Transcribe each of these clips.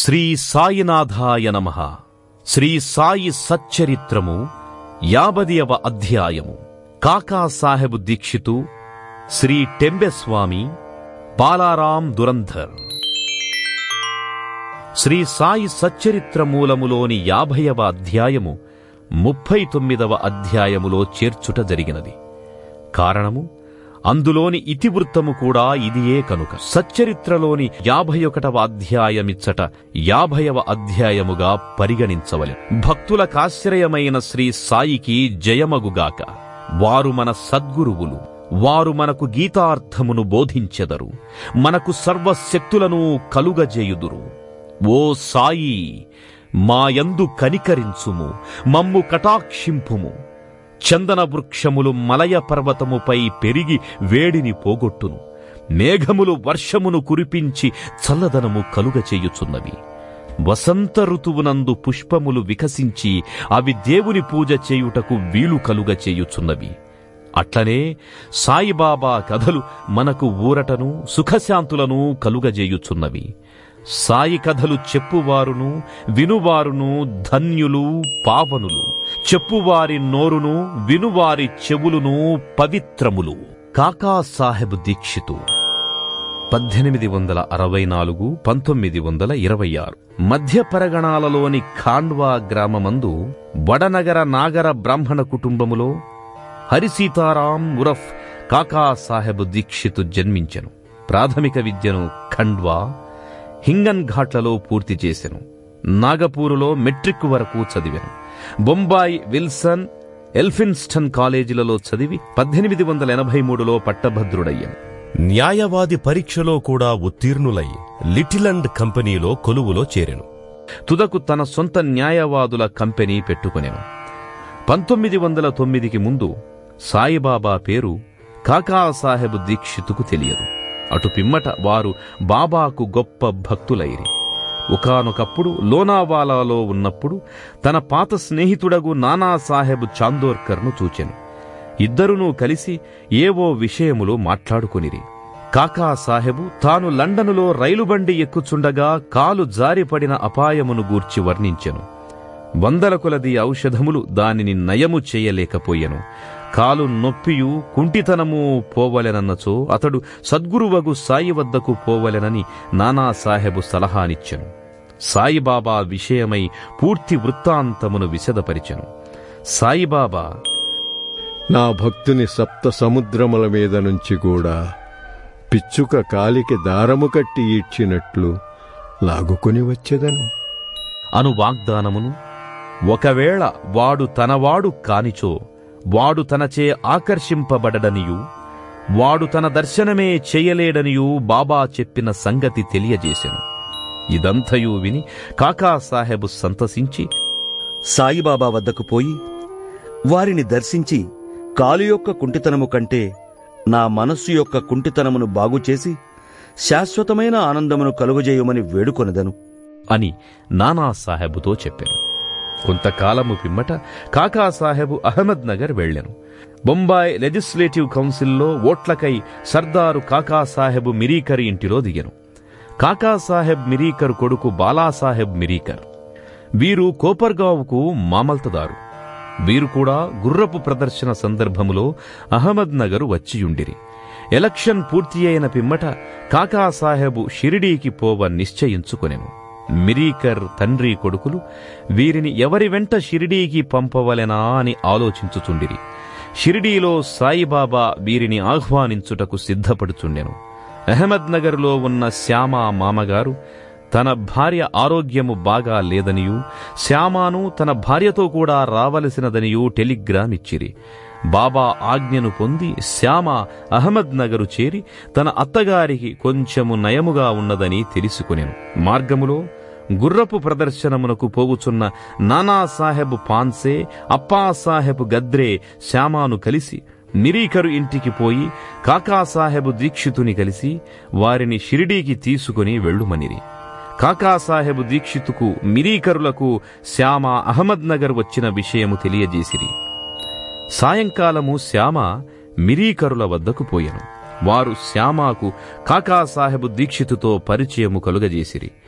శ్రీ సాయినాథాయ నమ శ్రీ సాయి సచ్చరిత్రము యాభదియవ అధ్యాయము కాకాసాహెబు దీక్షితు శ్రీ టెంబెస్వామి బాలారాం దురంధర్ శ్రీ సాయి సచ్చరిత్ర మూలములోని యాభైవ అధ్యాయము ముప్పై తొమ్మిదవ అధ్యాయములో చేర్చుట జరిగినది కారణము అందులోని ఇతివృత్తము కూడా ఇదియే కనుక సచ్చరిత్రలోని యాభై ఒకటవ అధ్యాయమిచ్చట యాభైవ అధ్యాయముగా పరిగణించవలె భక్తులకాశ్రయమైన శ్రీ సాయికి జయమగుగాక వారు మన సద్గురువులు వారు మనకు గీతార్థమును బోధించెదరు మనకు సర్వశక్తులను కలుగజేయుదురు ఓ సాయి మాయందు కనికరించుము మమ్ము కటాక్షింపుము చందన వృక్షములు మలయ పర్వతముపై పెరిగి వేడిని పోగొట్టును మేఘములు వర్షమును కురిపించి చల్లదనము కలుగచేయుచున్నవి వసంత ఋతువునందు పుష్పములు వికసించి అవి దేవుని పూజ చేయుటకు వీలు కలుగచేయుచున్నవి అట్లనే సాయిబాబా కథలు మనకు ఊరటను సుఖశాంతులను కలుగజేయుచున్నవి సాయి కథలు చెప్పువారును వినువారును ధన్యులు పావనులు చెప్పువారి నోరును వినువారి చెవులును పవిత్రములు కాకా సాహెబ్ దీక్షితు పద్దెనిమిది వందల అరవై నాలుగు పంతొమ్మిది వందల ఇరవై ఆరు మధ్య పరగణాలలోని ఖాండ్వా గ్రామమందు వడనగర నాగర బ్రాహ్మణ కుటుంబములో హరిసీతారాం ఉరఫ్ కాకా సాహెబ్ దీక్షితు జన్మించెను ప్రాథమిక విద్యను ఖండ్వా హింగన్ ఘాట్లలో పూర్తి చేసెను నాగపూరులో మెట్రిక్ వరకు చదివాను బొంబాయి విల్సన్ ఎల్ఫిన్స్టన్ కాలేజీలలో చదివి పద్దెనిమిది వందల ఎనభై మూడులో పట్టభద్రుడయ్యాను న్యాయవాది పరీక్షలో కూడా ఉత్తీర్ణులై లిటిలండ్ కంపెనీలో కొలువులో చేరెను తుదకు తన సొంత న్యాయవాదుల కంపెనీ పెట్టుకొనెను పంతొమ్మిది వందల తొమ్మిదికి ముందు సాయిబాబా పేరు కాకాసాహెబ్ దీక్షితుకు తెలియదు అటు పిమ్మట వారు బాబాకు గొప్ప భక్తులైరి ఒకానొకప్పుడు లోనావాలాలో ఉన్నప్పుడు తన పాత స్నేహితుడగు నానాసాహెబ్ చాందోర్కర్ను చూచెను ఇద్దరునూ కలిసి ఏవో విషయములు మాట్లాడుకొనిరి కాకా సాహెబు తాను లండనులో రైలుబండి ఎక్కుచుండగా కాలు జారిపడిన అపాయమును గూర్చి వర్ణించెను వందల కొలది ఔషధములు దానిని నయము చేయలేకపోయెను కాలు నొప్పియు కుంటితనము పోవలెనన్నచో అతడు సద్గురువగు సాయి వద్దకు పోవలెనని నానాసాహెబు సలహానిచ్చెను సాయిబాబా విషయమై పూర్తి వృత్తాంతమును విశదపరిచెను సాయిబాబా నా భక్తుని సప్త సముద్రముల మీద నుంచి కూడా పిచ్చుక కాలికి దారము కట్టి ఈడ్చినట్లు లాగుకొని వచ్చేదను అను వాగ్దానమును ఒకవేళ వాడు తనవాడు కానిచో వాడు తనచే ఆకర్షింపబడడనియు వాడు తన దర్శనమే చేయలేడనియూ బాబా చెప్పిన సంగతి తెలియజేసెను ఇదంతయు విని కాకాసాహెబు సంతసించి సాయిబాబా వద్దకు పోయి వారిని దర్శించి కాలు యొక్క కుంటితనము కంటే నా మనస్సు యొక్క కుంటితనమును బాగుచేసి శాశ్వతమైన ఆనందమును కలుగజేయమని వేడుకొనదను అని నానాసాహెబుతో చెప్పాను కొంతకాలము పిమ్మట కాకాసాహెబు అహ్మద్ నగర్ వెళ్లెను బొంబాయి లెజిస్లేటివ్ కౌన్సిల్లో ఓట్లకై సర్దారు కాకాసాహెబు మిరీకర్ ఇంటిలో దిగెను కాకాసాహెబ్ మిరీకర్ కొడుకు బాలాసాహెబ్ మిరీకర్ వీరు కోపర్గావుకు మామల్తదారు వీరు కూడా గుర్రపు ప్రదర్శన సందర్భములో అహ్మద్ నగరు వచ్చియుండిరి ఎలక్షన్ పూర్తి అయిన పిమ్మట కాకాసాహెబు షిరిడీకి పోవ నిశ్చయించుకొనెను మిరీకర్ తండ్రి కొడుకులు వీరిని ఎవరి వెంట షిరిడీకి పంపవలెనా అని ఆలోచించుచుండిరి షిరిడీలో సాయిబాబా వీరిని ఆహ్వానించుటకు సిద్ధపడుచుండెను అహ్మద్ నగర్లో ఉన్న శ్యామ మామగారు తన భార్య ఆరోగ్యము బాగా లేదనియూ శ్యామాను తన భార్యతో కూడా రావలసినదనియూ టెలిగ్రామ్ ఇచ్చిరి బాబా ఆజ్ఞను పొంది శ్యామ అహ్మద్ నగరు చేరి తన అత్తగారికి కొంచెము నయముగా ఉన్నదని తెలుసుకునెను మార్గములో గుర్రపు ప్రదర్శనమునకు పోగుచున్న నానాసాహెబ్ పాన్సే అప్పాసాహెబ్ గద్రే శ్యామాను కలిసి నిరీకరు ఇంటికి పోయి కాకాసాహెబ్ దీక్షితుని కలిసి వారిని షిరిడీకి తీసుకుని వెళ్ళుమనిరి కాకాసాహెబ్ దీక్షితుకు మిరీకరులకు శ్యామ అహ్మద్ నగర్ వచ్చిన విషయము తెలియజేసిరి సాయంకాలము శ్యామ మిరీకరుల వద్దకు పోయెను వారు శ్యామాకు కాకాసాహెబు దీక్షితుతో పరిచయము కలుగజేసిరి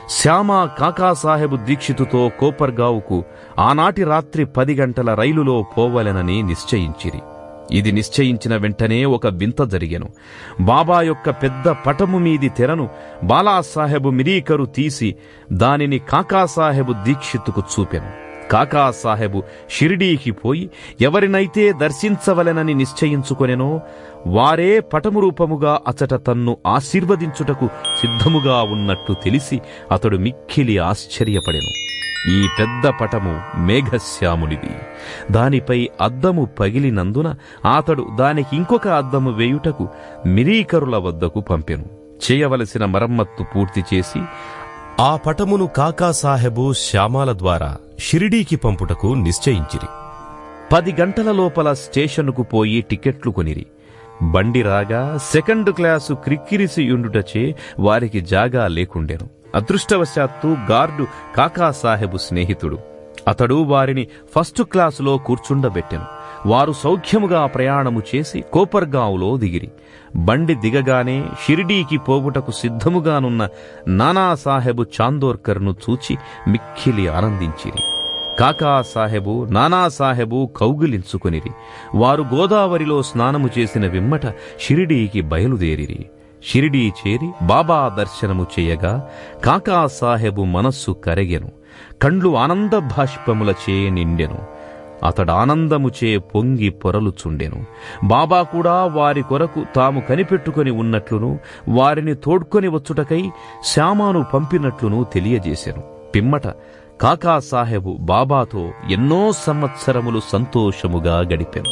శ్యామ కాకాసాహెబు దీక్షితుతో కోపర్గావుకు ఆనాటి రాత్రి పది గంటల రైలులో పోవలెనని నిశ్చయించిరి ఇది నిశ్చయించిన వెంటనే ఒక వింత జరిగెను బాబా యొక్క పెద్ద పటము మీది తెరను బాలాసాహెబు మిరీకరు తీసి దానిని కాకాసాహెబు దీక్షిత్తుకు చూపెను కాకాసాహెబు షిరిడీకి పోయి ఎవరినైతే దర్శించవలెనని నిశ్చయించుకొనెనో వారే పటము రూపముగా అచట తన్ను ఆశీర్వదించుటకు సిద్ధముగా ఉన్నట్టు తెలిసి అతడు మిక్కిలి ఆశ్చర్యపడెను ఈ పెద్ద పటము మేఘశ్యామునిది దానిపై అద్దము పగిలినందున అతడు దానికి ఇంకొక అద్దము వేయుటకు మిరీకరుల వద్దకు పంపెను చేయవలసిన మరమ్మత్తు పూర్తి చేసి ఆ పటమును కాకాసాహెబు శ్యామాల ద్వారా షిరిడీకి పంపుటకు నిశ్చయించిరి పది గంటల లోపల స్టేషనుకు పోయి టికెట్లు కొనిరి బండి రాగా సెకండ్ క్లాసు క్రిక్కిరిసి ఉండుటచే వారికి జాగా లేకుండెను అదృష్టవశాత్తు గార్డు కాకాసాహెబు స్నేహితుడు అతడు వారిని ఫస్ట్ క్లాసులో కూర్చుండబెట్టెను వారు సౌఖ్యముగా ప్రయాణము చేసి కోపర్గాంలో దిగిరి బండి దిగగానే షిరిడీకి పోవుటకు సిద్ధముగానున్న నానాసాహెబు చాందోర్కర్ను చూచి మిక్కిలి ఆనందించిరి కాకాసాహెబు నానాసాహెబు కౌగిలించుకొనిరి వారు గోదావరిలో స్నానము చేసిన విమ్మట షిరిడీకి బయలుదేరిరి షిరిడీ చేరి బాబా దర్శనము చేయగా కాకాసాహెబు మనస్సు కరెగెను కండ్లు ఆనంద భాష్పములచే నిండెను అతడానందముచే పొంగి పొరలుచుండెను బాబా కూడా వారి కొరకు తాము కనిపెట్టుకొని ఉన్నట్లును వారిని తోడ్కొని వచ్చుటకై శ్యామాను పంపినట్లును తెలియజేశాను పిమ్మట కాకాసాహెబు బాబాతో ఎన్నో సంవత్సరములు సంతోషముగా గడిపెను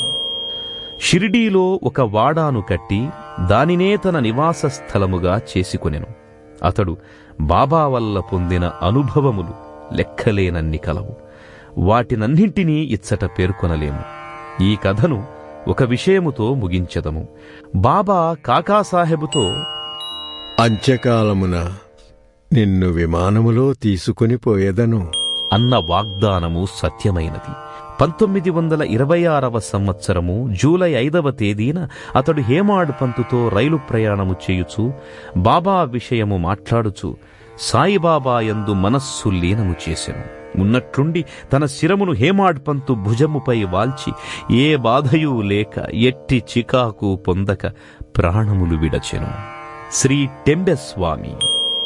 షిరిడీలో ఒక వాడాను కట్టి దానినే తన నివాస స్థలముగా చేసుకొనెను అతడు బాబా వల్ల పొందిన అనుభవములు లెక్కలేనన్ని కలవు వాటినన్నింటినీ ఇచ్చట పేర్కొనలేము ఈ కథను ఒక విషయముతో ముగించెదము బాబా కాకాసాహెబుతో అంత్యకాలమున నిన్ను విమానములో తీసుకుని పోయేదను అన్న వాగ్దానము సత్యమైనది పంతొమ్మిది వందల ఇరవై ఆరవ సంవత్సరము జూలై ఐదవ తేదీన అతడు హేమాడ్ పంతుతో రైలు ప్రయాణము చేయుచు బాబా విషయము మాట్లాడుచు సాయిబాబా యందు మనస్సు లీనము చేసెను ఉన్నట్లుండి తన శిరమును హేమాడ్ పంతు భుజముపై వాల్చి ఏ బాధయూ లేక ఎట్టి చికాకు పొందక ప్రాణములు విడచెను శ్రీ టెంబెస్వామి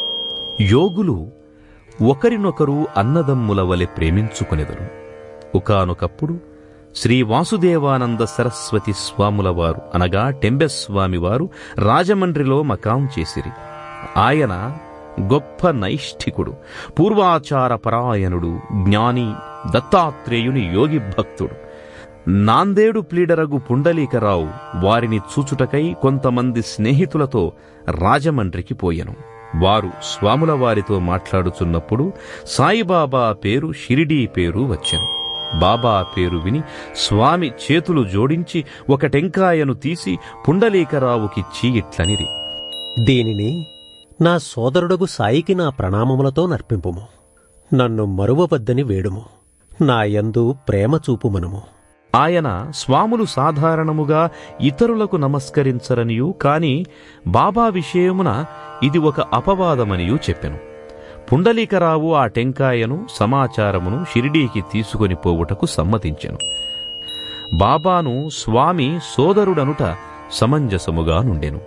యోగులు ఒకరినొకరు అన్నదమ్ముల వలె ప్రేమించుకొనెదరు ఒకానొకప్పుడు శ్రీ వాసుదేవానంద సరస్వతి స్వాముల వారు అనగా టెంబెస్వామి వారు రాజమండ్రిలో మకాం చేసిరి ఆయన గొప్ప నైష్ఠికుడు పూర్వాచార పరాయణుడు జ్ఞాని దత్తాత్రేయుని యోగి భక్తుడు నాందేడు ప్లీడరగు పుండలీకరావు వారిని చూచుటకై కొంతమంది స్నేహితులతో రాజమండ్రికి పోయెను వారు స్వాముల వారితో మాట్లాడుచున్నప్పుడు సాయిబాబా పేరు షిరిడీ పేరు వచ్చెను బాబా పేరు విని స్వామి చేతులు జోడించి ఒక టెంకాయను తీసి పుండలీకరావుకిచ్చి ఇట్లనిరి దీనిని నా సోదరుడగు సాయికి నా ప్రణామములతో నర్పింపుము నన్ను మరువవద్దని వేడుము నా యందు ప్రేమ చూపుమనుము ఆయన స్వాములు సాధారణముగా ఇతరులకు నమస్కరించరనియు కాని బాబా విషయమున ఇది ఒక అపవాదమనియు చెప్పెను పుండలీకరావు ఆ టెంకాయను సమాచారమును షిరిడీకి తీసుకొని పోవుటకు సమ్మతించెను బాబాను స్వామి సోదరుడనుట సమంజసముగా నుండెను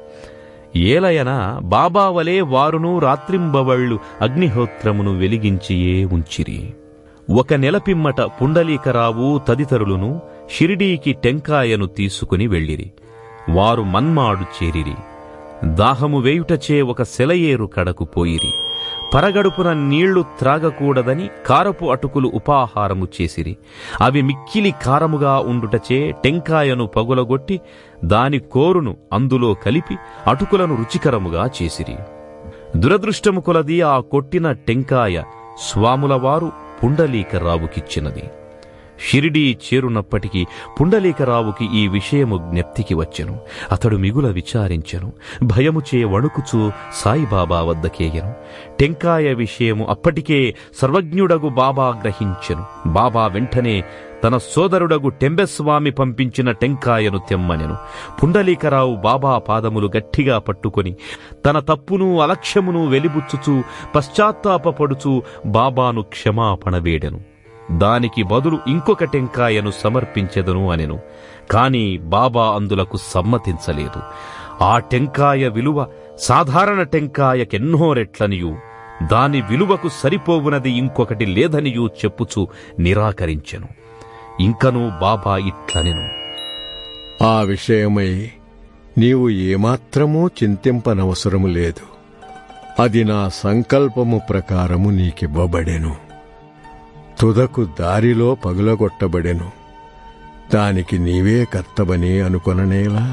ఏలయన బాబా వలె వారును రాత్రింబవళ్ళు అగ్నిహోత్రమును వెలిగించియే ఉంచిరి ఒక నెల పిమ్మట పుండలీకరావు తదితరులను షిరిడీకి టెంకాయను తీసుకుని వెళ్ళిరి వారు మన్మాడు చేరిరి దాహము వేయుటచే ఒక సెలయేరు కడకు పోయిరి పరగడుపున నీళ్లు త్రాగకూడదని కారపు అటుకులు ఉపాహారము చేసిరి అవి మిక్కిలి కారముగా ఉండుటచే టెంకాయను పగులగొట్టి దాని కోరును అందులో కలిపి అటుకులను రుచికరముగా చేసిరి దురదృష్టము కొలది ఆ కొట్టిన టెంకాయ స్వాములవారు పుండలీకరావుకిచ్చినది షిరిడీ చేరునప్పటికీ పుండలీకరావుకి ఈ విషయము జ్ఞప్తికి వచ్చెను అతడు మిగుల విచారించెను భయముచే వణుకుచూ సాయిబాబా వద్దకేయను టెంకాయ విషయము అప్పటికే సర్వజ్ఞుడగు బాబా గ్రహించెను బాబా వెంటనే తన సోదరుడగు టెంబెస్వామి పంపించిన టెంకాయను తెమ్మనెను పుండలీకరావు బాబా పాదములు గట్టిగా పట్టుకొని తన తప్పును అలక్ష్యమును వెలిబుచ్చుచూ పశ్చాత్తాపపడుచూ బాబాను క్షమాపణ వేడెను దానికి బదులు ఇంకొక టెంకాయను సమర్పించెదను అనెను కాని బాబా అందులకు సమ్మతించలేదు ఆ టెంకాయ విలువ సాధారణ టెంకాయకెన్నో రెట్లనియు దాని విలువకు సరిపోవునది ఇంకొకటి లేదనియూ చెప్పుచూ నిరాకరించెను ఇంకనూ బాబా ఇట్లనెను ఆ విషయమై నీవు ఏమాత్రమూ చింతింపనవసరము లేదు అది నా సంకల్పము ప్రకారము నీకివ్వబడెను తుదకు దారిలో పగులగొట్టబడెను దానికి నీవే కర్తవని అనుకొననేలా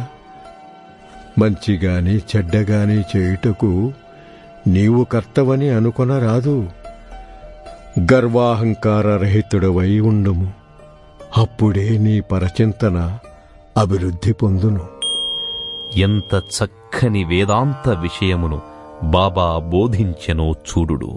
మంచిగాని చెడ్డగాని చేయుటకు నీవు కర్తవని అనుకొనరాదు గర్వాహంకార రహితుడవై ఉండుము అప్పుడే నీ పరచింతన అభివృద్ధి పొందును ఎంత చక్కని వేదాంత విషయమును బాబా బోధించెనో చూడుడు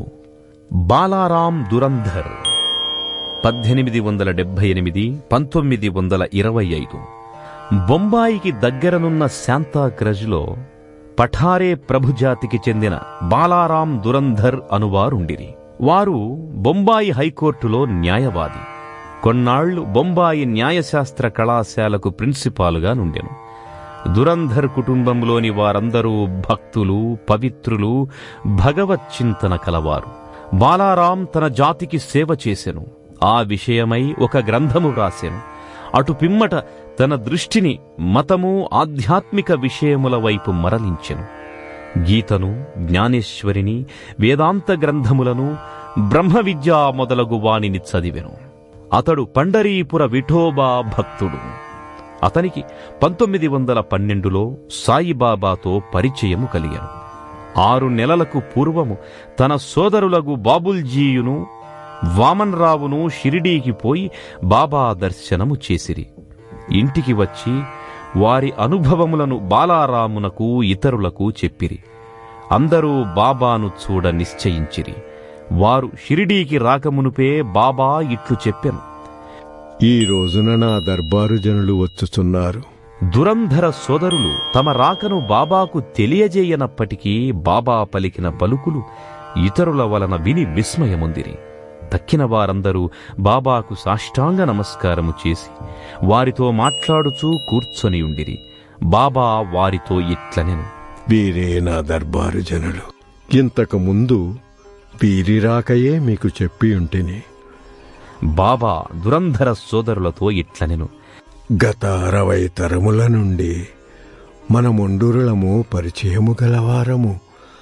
బాలారాం దురంధర్ పద్దెనిమిది వందల డెబ్బై ఎనిమిది పంతొమ్మిది వందల ఇరవై ఐదు బొంబాయికి దగ్గరనున్న శాంతాగ్రజ్లో పఠారే ప్రభుజాతికి చెందిన బాలారాం దురంధర్ అనువారుండిరి వారు బొంబాయి హైకోర్టులో న్యాయవాది కొన్నాళ్లు బొంబాయి న్యాయశాస్త్ర కళాశాలకు ప్రిన్సిపాలుగా నుండెను దురంధర్ కుటుంబంలోని వారందరూ భక్తులు పవిత్రులు భగవచ్చింతన కలవారు బాలారాం తన జాతికి సేవ చేసెను ఆ విషయమై ఒక గ్రంథము వ్రాసెను అటు పిమ్మట తన దృష్టిని మతము ఆధ్యాత్మిక విషయముల వైపు మరలించెను గీతను జ్ఞానేశ్వరిని వేదాంత గ్రంథములను బ్రహ్మ విద్యా మొదలగు వానిని చదివెను అతడు పండరీపుర విఠోబా భక్తుడు అతనికి పంతొమ్మిది వందల పన్నెండులో సాయిబాబాతో పరిచయము కలిగాను ఆరు నెలలకు పూర్వము తన సోదరులగు బాబుల్జీయును వామన్రావును షిరిడీకి పోయి బాబా దర్శనము చేసిరి ఇంటికి వచ్చి వారి అనుభవములను బాలారామునకు ఇతరులకు చెప్పిరి అందరూ బాబాను చూడ నిశ్చయించిరి వారు షిరిడీకి రాకమునుపే బాబా ఇట్లు చెప్పెను ఈ రోజున నా దర్బారు జనులు వచ్చుచున్నారు దురంధర సోదరులు తమ రాకను బాబాకు తెలియజేయనప్పటికీ బాబా పలికిన పలుకులు ఇతరుల వలన విని విస్మయముందిరి తక్కిన వారందరూ బాబాకు సాష్టాంగ నమస్కారము చేసి వారితో మాట్లాడుచూ కూర్చొని ఉండిరి బాబా వారితో ఇట్లనెను వీరే నా దర్బారు జనులు ఇంతకు ముందు వీరి రాకయే మీకు చెప్పి ఉంటిని బాబా దురంధర సోదరులతో ఇట్లనెను గత అరవై తరముల నుండి మన మొండూరులము పరిచయము గలవారము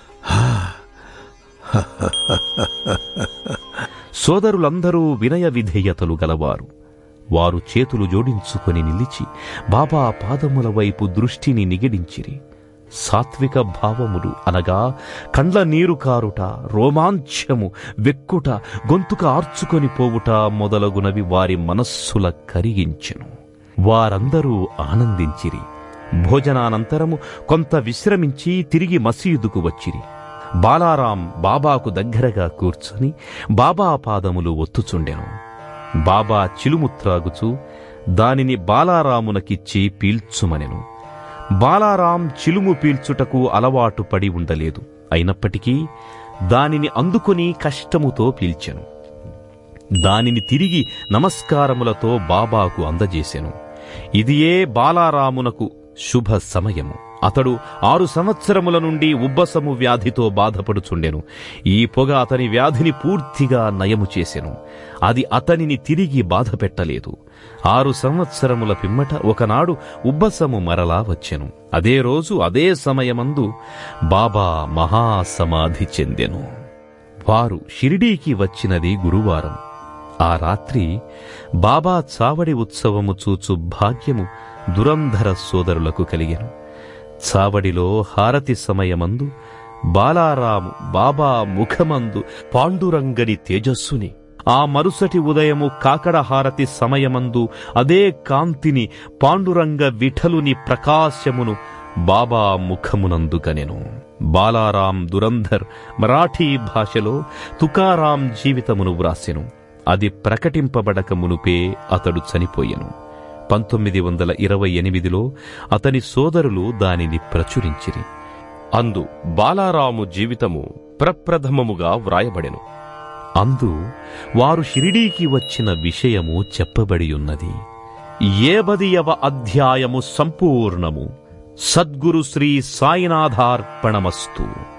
సోదరులందరూ వినయ విధేయతలు గలవారు వారు చేతులు జోడించుకొని నిలిచి బాబా పాదముల వైపు దృష్టిని నిగిడించిరి సాత్విక భావములు అనగా కండ్ల నీరు కారుట రోమాంఛము వెక్కుట గొంతుక ఆర్చుకొని పోవుట మొదలగునవి వారి మనస్సుల కరిగించెను వారందరూ ఆనందించిరి భోజనానంతరము కొంత విశ్రమించి తిరిగి మసీదుకు వచ్చిరి బాలారాం బాబాకు దగ్గరగా కూర్చొని బాబా పాదములు ఒత్తుచుండెను బాబా చిలుము త్రాగుచూ దానిని బాలారామునకిచ్చి పీల్చుమనెను బాలారాం చిలుము పీల్చుటకు అలవాటు పడి ఉండలేదు అయినప్పటికీ దానిని అందుకొని కష్టముతో పీల్చెను దానిని తిరిగి నమస్కారములతో బాబాకు అందజేసెను ఇదియే బాలారామునకు శుభ సమయము అతడు ఆరు సంవత్సరముల నుండి ఉబ్బసము వ్యాధితో బాధపడుచుండెను ఈ పొగ అతని వ్యాధిని పూర్తిగా నయము చేసెను అది అతనిని తిరిగి బాధ పెట్టలేదు ఆరు సంవత్సరముల పిమ్మట ఒకనాడు ఉబ్బసము మరలా వచ్చెను అదే రోజు అదే సమయమందు బాబా మహాసమాధి చెందెను వారు షిరిడీకి వచ్చినది గురువారం ఆ రాత్రి బాబా చావడి ఉత్సవము చూచు భాగ్యము దురంధర సోదరులకు కలిగెను చావడిలో హారతి సమయమందు బాలారాము బాబా ముఖమందు పాండురంగని తేజస్సుని ఆ మరుసటి ఉదయము కాకడ హారతి సమయమందు అదే కాంతిని పాండురంగ విఠలుని ప్రకాశమును బాబా ముఖమునందు కనెను బాలారాం దురంధర్ మరాఠీ భాషలో తుకారాం జీవితమును వ్రాసెను అది ప్రకటింపబడక మునుపే అతడు చనిపోయెను పంతొమ్మిది వందల ఇరవై ఎనిమిదిలో అతని సోదరులు దానిని ప్రచురించిరి అందు బాలారాము జీవితము ప్రప్రథమముగా వ్రాయబడెను అందు వారు షిరిడీకి వచ్చిన విషయము చెప్పబడియున్నది ఏబదియవ అధ్యాయము సంపూర్ణము సద్గురు శ్రీ సాయినాథార్పణమస్తు